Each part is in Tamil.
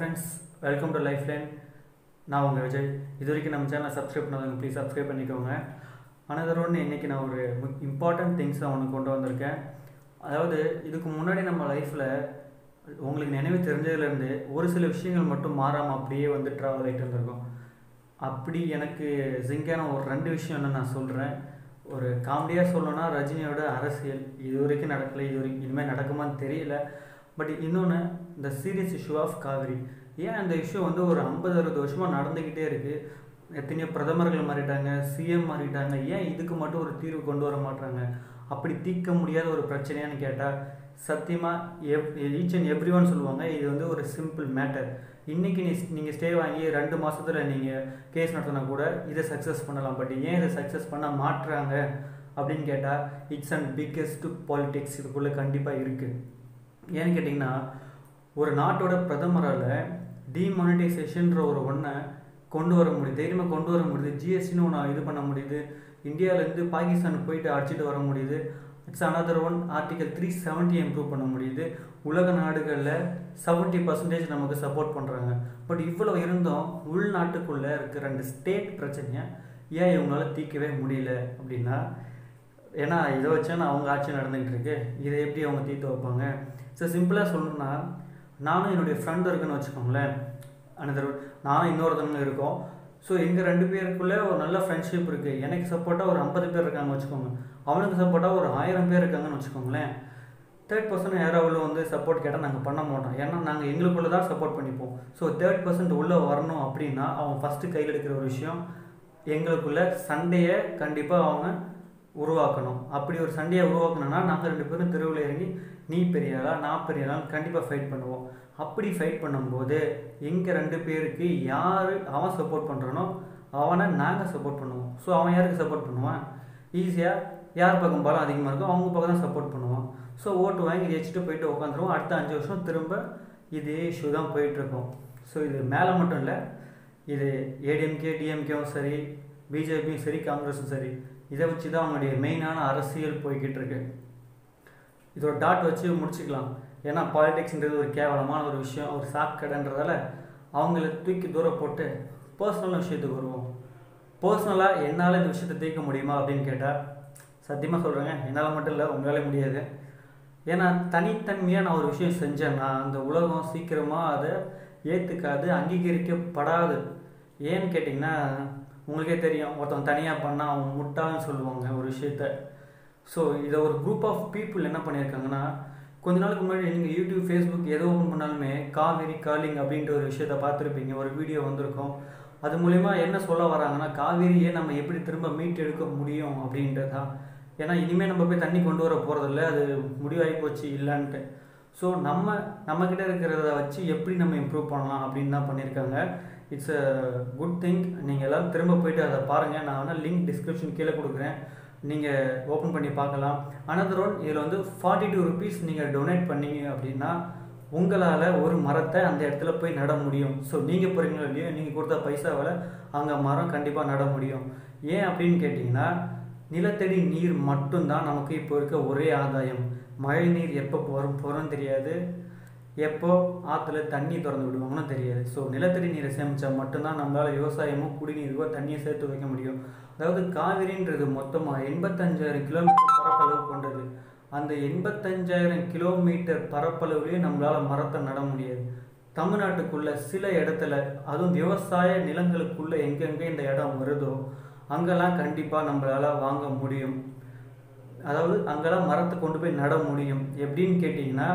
friends welcome to life line நான் உங்கள் விஜய் இது வரைக்கும் நம்ம சேனலை சப்ஸ்கிரைப் பண்ணாதவங்க ப்ளீஸ் சப்ஸ்கிரைப் பண்ணிக்கோங்க அனதர் ஒன்று இன்றைக்கி நான் ஒரு இம்பார்ட்டன்ட் திங்ஸ் ஒன்று கொண்டு வந்திருக்கேன் அதாவது இதுக்கு முன்னாடி நம்ம லைஃப்பில் உங்களுக்கு நினைவு தெரிஞ்சதுலேருந்து ஒரு சில விஷயங்கள் மட்டும் மாறாமல் அப்படியே வந்து ட்ராவல் ஆகிட்டு இருந்திருக்கும் அப்படி எனக்கு ஜிங்கான ஒரு ரெண்டு விஷயம் என்ன நான் சொல்கிறேன் ஒரு காமெடியாக சொல்லணும்னா ரஜினியோட அரசியல் இது வரைக்கும் நடக்கலை இது வரைக்கும் இனிமேல் நடக்குமான்னு தெரியல பட் இன்னொன்று இந்த சீரியஸ் இஷ்யூ ஆஃப் காவிரி ஏன் அந்த இஷ்யூ வந்து ஒரு ஐம்பது அறுபது வருஷமாக நடந்துக்கிட்டே இருக்குது எத்தனையோ பிரதமர்கள் மாறிட்டாங்க சிஎம் மாறிட்டாங்க ஏன் இதுக்கு மட்டும் ஒரு தீர்வு கொண்டு வர மாட்டாங்க அப்படி தீர்க்க முடியாத ஒரு பிரச்சனையான்னு கேட்டால் சத்தியமாக எவ் ஈச் அண்ட் எவ்ரி ஒன் சொல்லுவாங்க இது வந்து ஒரு சிம்பிள் மேட்டர் இன்றைக்கி நீ நீங்கள் ஸ்டே வாங்கி ரெண்டு மாதத்தில் நீங்கள் கேஸ் நடத்தினா கூட இதை சக்ஸஸ் பண்ணலாம் பட் ஏன் இதை சக்ஸஸ் பண்ண மாட்டுறாங்க அப்படின்னு கேட்டால் இட்ஸ் அண்ட் பிக்கெஸ்ட் பாலிடிக்ஸ் இதுக்குள்ளே கண்டிப்பாக இருக்குது ஏன்னு கேட்டிங்கன்னா ஒரு நாட்டோட பிரதமரால் டிமானிட்டைசேஷன்ற ஒரு ஒன்றை கொண்டு வர முடியுது தைரியமாக கொண்டு வர முடியுது ஜிஎஸ்டின்னு ஒன்று இது பண்ண முடியுது இந்தியாவிலேருந்து பாகிஸ்தானுக்கு போயிட்டு அடிச்சுட்டு வர முடியுது it's another one article three seventy improve பண்ண முடியுது உலக நாடுகளில் செவன்ட்டி பர்சன்டேஜ் நமக்கு சப்போர்ட் பண்ணுறாங்க பட் இவ்வளோ இருந்தும் உள்நாட்டுக்குள்ளே இருக்கிற ரெண்டு ஸ்டேட் பிரச்சனையை ஏன் இவங்களால தீர்க்கவே முடியல அப்படின்னா ஏன்னா இதை வச்சா நான் அவங்க ஆட்சி நடந்துகிட்டு இருக்கு இதை எப்படி அவங்க தீர்த்து வைப்பாங்க ஸோ சிம்பிளாக சொல்லணும்னா நானும் என்னுடைய ஃப்ரெண்டு இருக்குன்னு வச்சுக்கோங்களேன் அனதர் நானும் இன்னொருத்தவங்க இருக்கோம் ஸோ எங்கள் ரெண்டு பேருக்குள்ளே ஒரு நல்ல ஃப்ரெண்ட்ஷிப் இருக்குது எனக்கு சப்போர்ட்டாக ஒரு ஐம்பது பேர் இருக்காங்கன்னு வச்சுக்கோங்க அவனுக்கு சப்போர்ட்டாக ஒரு ஆயிரம் பேர் இருக்காங்கன்னு வச்சுக்கோங்களேன் தேர்ட் பர்சன் யாராவது வந்து சப்போர்ட் கேட்டால் நாங்கள் பண்ண மாட்டோம் ஏன்னா நாங்கள் எங்களுக்குள்ளே தான் சப்போர்ட் பண்ணிப்போம் ஸோ தேர்ட் பர்சன்ட் உள்ளே வரணும் அப்படின்னா அவன் ஃபஸ்ட்டு கையில் எடுக்கிற ஒரு விஷயம் எங்களுக்குள்ள சண்டையை கண்டிப்பாக அவங்க உருவாக்கணும் அப்படி ஒரு சண்டையை உருவாக்கணும்னா நாங்கள் ரெண்டு பேரும் தெருவில் இறங்கி நீ பெரியாளா நான் பெரியாளா கண்டிப்பாக ஃபைட் பண்ணுவோம் அப்படி ஃபைட் பண்ணும்போது எங்கள் ரெண்டு பேருக்கு யார் அவன் சப்போர்ட் பண்ணுறானோ அவனை நாங்கள் சப்போர்ட் பண்ணுவோம் ஸோ அவன் யாருக்கு சப்போர்ட் பண்ணுவான் ஈஸியாக யார் பக்கம் பலம் அதிகமாக இருக்கோ அவங்க பக்கம் தான் சப்போர்ட் பண்ணுவான் ஸோ ஓட்டு வாங்கி ஜெயிச்சுட்டு போயிட்டு உட்காந்துருவோம் அடுத்த அஞ்சு வருஷம் திரும்ப இதே இஷ்யூ தான் போயிட்டுருக்கோம் ஸோ இது மேலே மட்டும் இல்லை இது ஏடிஎம்கே டிஎம்கேவும் சரி பிஜேபியும் சரி காங்கிரஸும் சரி இதை வச்சு தான் அவங்களுடைய மெயினான அரசியல் போய்கிட்டு இருக்கு இதோட டாட் வச்சு முடிச்சுக்கலாம் ஏன்னா பாலிடிக்ஸ்ன்றது ஒரு கேவலமான ஒரு விஷயம் ஒரு சாக்கடைன்றதால அவங்கள தூக்கி தூரம் போட்டு பர்சனல் விஷயத்துக்கு வருவோம் பர்சனலாக என்னால் இந்த விஷயத்தை தீர்க்க முடியுமா அப்படின்னு கேட்டால் சத்தியமாக சொல்கிறேங்க என்னால் மட்டும் இல்லை உங்களால் முடியாது ஏன்னா தனித்தன்மையாக நான் ஒரு விஷயம் செஞ்சேன்னா அந்த உலகம் சீக்கிரமாக அதை ஏற்றுக்காது அங்கீகரிக்கப்படாது ஏன்னு கேட்டிங்கன்னா உங்களுக்கே தெரியும் ஒருத்தன் தனியாக பண்ணால் அவன் முட்டாள்னு சொல்லுவாங்க ஒரு விஷயத்த ஸோ இதை ஒரு குரூப் ஆஃப் பீப்புள் என்ன பண்ணியிருக்காங்கன்னா கொஞ்ச நாளுக்கு முன்னாடி நீங்கள் யூடியூப் ஃபேஸ்புக் எது ஓப்பன் பண்ணாலுமே காவேரி காலிங் அப்படின்ற ஒரு விஷயத்த பார்த்துருப்பீங்க ஒரு வீடியோ வந்திருக்கும் அது மூலிமா என்ன சொல்ல வராங்கன்னா காவேரியை நம்ம எப்படி திரும்ப மீட் எடுக்க முடியும் அப்படின்றது தான் ஏன்னா இனிமேல் நம்ம போய் தண்ணி கொண்டு வர போகிறதில்ல அது முடிவாகி போச்சு இல்லைன்ட்டு ஸோ நம்ம நம்மக்கிட்ட இருக்கிறத வச்சு எப்படி நம்ம இம்ப்ரூவ் பண்ணலாம் அப்படின்னு தான் பண்ணியிருக்காங்க இட்ஸ் அ குட் திங் நீங்கள் எல்லோரும் திரும்ப போயிட்டு அதை பாருங்கள் நான் வேணால் லிங்க் டிஸ்கிரிப்ஷன் கீழே கொடுக்குறேன் நீங்கள் ஓப்பன் பண்ணி பார்க்கலாம் அனதர் ஒன் இதில் வந்து ஃபார்ட்டி டூ ருபீஸ் நீங்கள் டொனேட் பண்ணீங்க அப்படின்னா உங்களால் ஒரு மரத்தை அந்த இடத்துல போய் நட முடியும் ஸோ நீங்கள் போகிறீங்களோ இல்லையோ நீங்கள் கொடுத்த பைசாவில் அங்கே மரம் கண்டிப்பாக நட முடியும் ஏன் அப்படின்னு கேட்டிங்கன்னா நிலத்தடி நீர் மட்டும்தான் நமக்கு இப்போ இருக்க ஒரே ஆதாயம் மழை நீர் எப்போ வரும் போகிறோன்னு தெரியாது எப்போ ஆற்றுல தண்ணி திறந்து விடுவாங்கன்னு தெரியாது ஸோ நிலத்தடி நீரை சேமித்தா மட்டும்தான் நம்மளால் விவசாயமோ குடிநீருக்கோ தண்ணியை சேர்த்து வைக்க முடியும் அதாவது காவிரின்றது மொத்தமாக எண்பத்தஞ்சாயிரம் கிலோமீட்டர் பரப்பளவு கொண்டது அந்த எண்பத்தஞ்சாயிரம் கிலோமீட்டர் பரப்பளவுலேயே நம்மளால் மரத்தை நட முடியாது தமிழ்நாட்டுக்குள்ள சில இடத்துல அதுவும் விவசாய நிலங்களுக்குள்ள எங்கெங்கே இந்த இடம் வருதோ அங்கெல்லாம் கண்டிப்பாக நம்மளால் வாங்க முடியும் அதாவது அங்கெல்லாம் மரத்தை கொண்டு போய் நட முடியும் எப்படின்னு கேட்டிங்கன்னா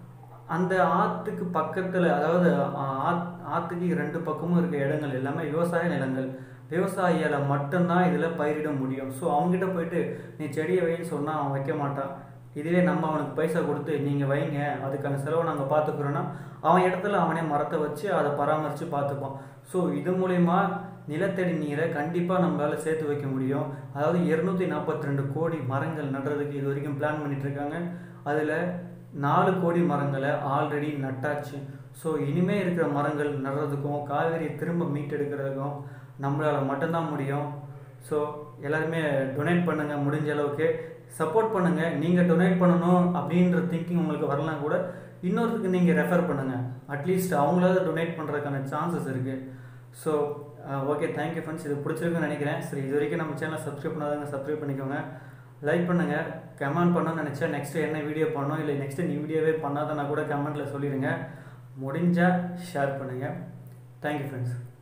அந்த ஆற்றுக்கு பக்கத்தில் அதாவது ஆற்றுக்கு ரெண்டு பக்கமும் இருக்க இடங்கள் எல்லாமே விவசாய நிலங்கள் விவசாயியால் மட்டும்தான் இதில் பயிரிட முடியும் ஸோ அவங்ககிட்ட போயிட்டு நீ செடியை வைன்னு சொன்னால் அவன் வைக்க மாட்டான் இதுவே நம்ம அவனுக்கு பைசா கொடுத்து நீங்கள் வைங்க அதுக்கான செலவை நாங்கள் பார்த்துக்குறோன்னா அவன் இடத்துல அவனே மரத்தை வச்சு அதை பராமரித்து பார்த்துப்பான் ஸோ இது மூலயமா நிலத்தடி நீரை கண்டிப்பாக நம்மளால் சேர்த்து வைக்க முடியும் அதாவது இரநூத்தி நாற்பத்தி ரெண்டு கோடி மரங்கள் நடுறதுக்கு இது வரைக்கும் பிளான் பண்ணிகிட்ருக்காங்க அதில் நாலு கோடி மரங்களை ஆல்ரெடி நட்டாச்சு ஸோ இனிமேல் இருக்கிற மரங்கள் நடுறதுக்கும் காவேரி திரும்ப மீட்டெடுக்கிறதுக்கும் நம்மளால் மட்டும்தான் முடியும் ஸோ எல்லாருமே டொனேட் பண்ணுங்கள் முடிஞ்ச அளவுக்கு சப்போர்ட் பண்ணுங்கள் நீங்கள் டொனேட் பண்ணணும் அப்படின்ற திங்கிங் உங்களுக்கு வரலாம் கூட இன்னொருத்துக்கு நீங்கள் ரெஃபர் பண்ணுங்கள் அட்லீஸ்ட் அவங்களாவது டொனேட் பண்ணுறதுக்கான சான்சஸ் இருக்குது ஸோ ஓகே தேங்க்யூ ஃப்ரெண்ட்ஸ் இது பிடிச்சிருக்குன்னு நினைக்கிறேன் சரி இது வரைக்கும் நம்ம சேனலை சப்ஸ்கிரைப் பண்ணாதவங்க சப்ஸ்கிரைப் பண்ணிக்கோங்க லைக் பண்ணுங்கள் கமெண்ட் பண்ணணும்னு நினச்சா நெக்ஸ்ட்டு என்ன வீடியோ பண்ணோம் இல்லை நெக்ஸ்ட்டு நீ வீடியோவே பண்ணாதனா கூட கமெண்ட்டில் சொல்லிடுங்க முடிஞ்சால் ஷேர் பண்ணுங்கள் தேங்க்யூ ஃப்ரெண்ட்ஸ்